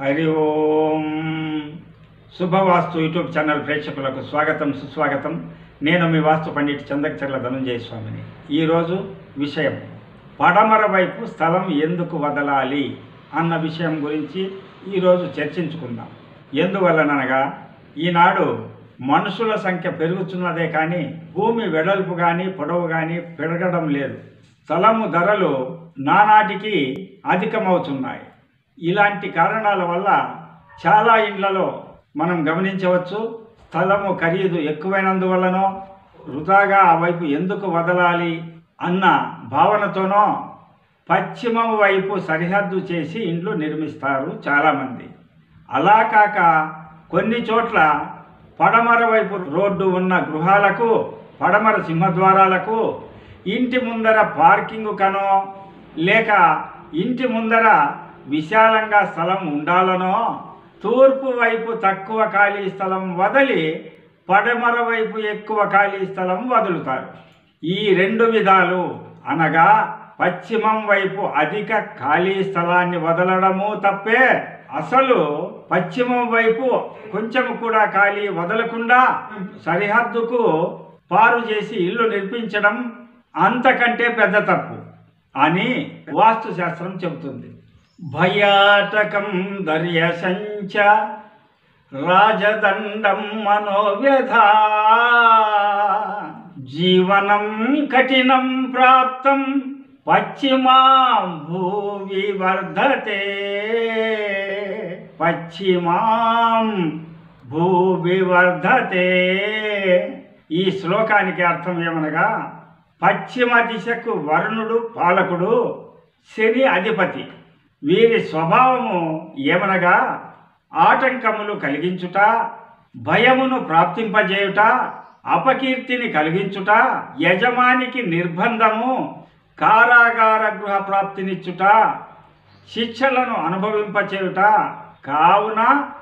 హరి ఓం శుభవాస్తు YouTube channel ప్రేక్షకులకు స్వాగతం సుస్వాగతం నేను మీ వాస్తు పండిట్ చందకచర్ల ధనంజయ స్వామిని ఈరోజు విషయం పడమర వైపు స్థలం ఎందుకు వదలాలి అన్న విషయం గురించి ఈరోజు చర్చించుకుందాం ఎందువలనగా ఈనాడు మనుషుల సంఖ్య పెరుగుతున్నదే కానీ భూమి వెడల్పు కానీ పొడవు కానీ పెరగడం లేదు స్థలము ధరలు నానాటికి అధికమవుతున్నాయి ఇలాంటి కారణాల వల్ల చాలా ఇండ్లలో మనం గమనించవచ్చు స్థలము ఖరీదు ఎక్కువైనందువల్లనో వృధాగా ఆ వైపు ఎందుకు వదలాలి అన్న భావనతోనో పశ్చిమం వైపు సరిహద్దు చేసి ఇండ్లు నిర్మిస్తారు చాలామంది అలా కాక కొన్ని చోట్ల పడమర వైపు రోడ్డు ఉన్న గృహాలకు పడమర సింహద్వారాలకు ఇంటి ముందర పార్కింగ్ కనో లేక ఇంటి ముందర విశాలంగా స్థలం ఉండాలనో తూర్పు వైపు తక్కువ ఖాళీ స్థలం వదిలి పడమర వైపు ఎక్కువ ఖాళీ స్థలం వదులుతారు ఈ రెండు విధాలు అనగా పశ్చిమం వైపు అధిక ఖాళీ స్థలాన్ని వదలడము తప్పే అసలు పశ్చిమం వైపు కొంచెం కూడా ఖాళీ వదలకుండా సరిహద్దుకు పారు చేసి ఇల్లు నిర్మించడం అంతకంటే పెద్ద తప్పు అని వాస్తు శాస్త్రం చెబుతుంది భయాటకం దర్యసంచ రాజదండం మనోవ్యధ జీవనం కఠినం ప్రాప్తం పశ్చిమా భూవి వర్ధతే పశ్చిమాం భూవి వర్ధతే ఈ శ్లోకానికి అర్థం ఏమనగా పశ్చిమ దిశకు వరుణుడు పాలకుడు శని అధిపతి వీరి స్వభావము ఏమనగా ఆటంకములు కలిగించుట భయమును ప్రాప్తింపజేయుట అపకీర్తిని కలిగించుట యజమానికి నిర్బంధము కారాగార గృహ ప్రాప్తినిచ్చుట శిక్షలను అనుభవింపచేయుట కావున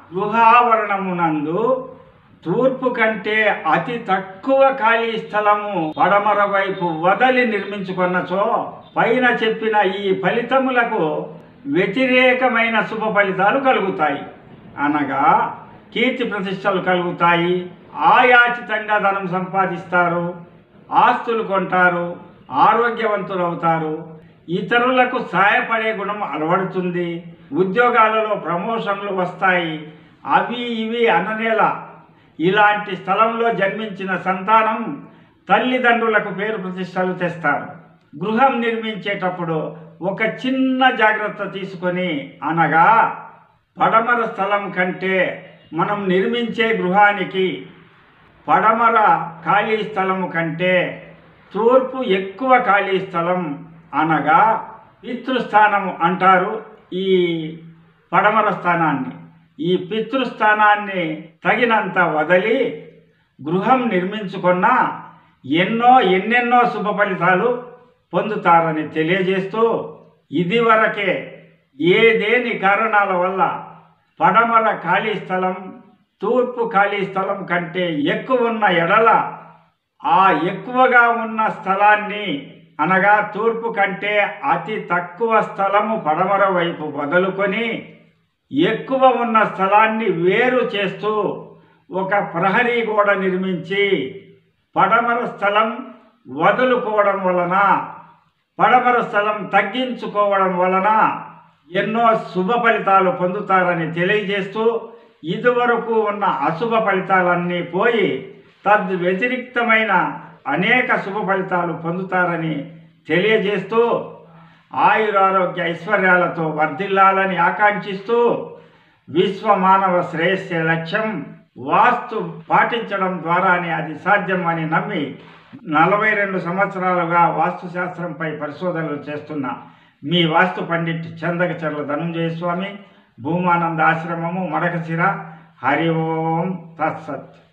గృహావరణమునందు తూర్పు కంటే అతి తక్కువ ఖాళీ స్థలము పడమర వైపు వదలి నిర్మించుకున్నచో పైన చెప్పిన ఈ ఫలితములకు వ్యతిరేకమైన శుభ ఫలితాలు కలుగుతాయి అనగా కీర్తి ప్రతిష్టలు కలుగుతాయి ఆయాచితంగా ధనం సంపాదిస్తారు ఆస్తులు కొంటారు ఆరోగ్యవంతులు అవుతారు ఇతరులకు సహాయపడే గుణం అలవడుతుంది ఉద్యోగాలలో ప్రమోషన్లు వస్తాయి అవి ఇవి అననేలా ఇలాంటి స్థలంలో జన్మించిన సంతానం తల్లిదండ్రులకు పేరు ప్రతిష్టలు తెస్తారు గృహం నిర్మించేటప్పుడు ఒక చిన్న జాగ్రత్త తీసుకొని అనగా పడమర స్థలం కంటే మనం నిర్మించే గృహానికి పడమర ఖాళీ స్థలము కంటే తూర్పు ఎక్కువ ఖాళీ స్థలం అనగా పితృస్థానము అంటారు ఈ పడమర స్థానాన్ని ఈ పితృస్థానాన్ని తగినంత వదిలి గృహం నిర్మించుకున్న ఎన్నో ఎన్నెన్నో శుభ ఫలితాలు పొందుతారని తెలియజేస్తూ ఇదివరకే ఏదేని కారణాల వల్ల పడమర ఖాళీ స్థలం తూర్పు ఖాళీ స్థలం కంటే ఎక్కువ ఉన్న ఎడల ఆ ఎక్కువగా ఉన్న స్థలాన్ని అనగా తూర్పు కంటే అతి తక్కువ స్థలము పడమర వైపు వదులుకొని ఎక్కువ ఉన్న స్థలాన్ని వేరు చేస్తూ ఒక ప్రహరీ గోడ నిర్మించి పడమర స్థలం వదులుకోవడం వలన పడమర స్థలం తగ్గించుకోవడం వలన ఎన్నో శుభ ఫలితాలు పొందుతారని తెలియజేస్తూ ఇదివరకు ఉన్న అశుభ ఫలితాలన్నీ పోయి తద్ వ్యతిరిక్తమైన అనేక శుభ ఫలితాలు పొందుతారని తెలియజేస్తూ ఆయురారోగ్య ఐశ్వర్యాలతో వర్ధిల్లాలని ఆకాంక్షిస్తూ విశ్వ మానవ శ్రేయస్య లక్ష్యం వాస్తు పాటించడం ద్వారానే అది సాధ్యం అని నమ్మి నలభై రెండు సంవత్సరాలుగా వాస్తు శాస్త్రంపై పరిశోధనలు చేస్తున్న మీ వాస్తు పండిట్ చందకచర్ల ధనంజయ స్వామి భూమానంద ఆశ్రమము మడకశిర హరి ఓం తత్సత్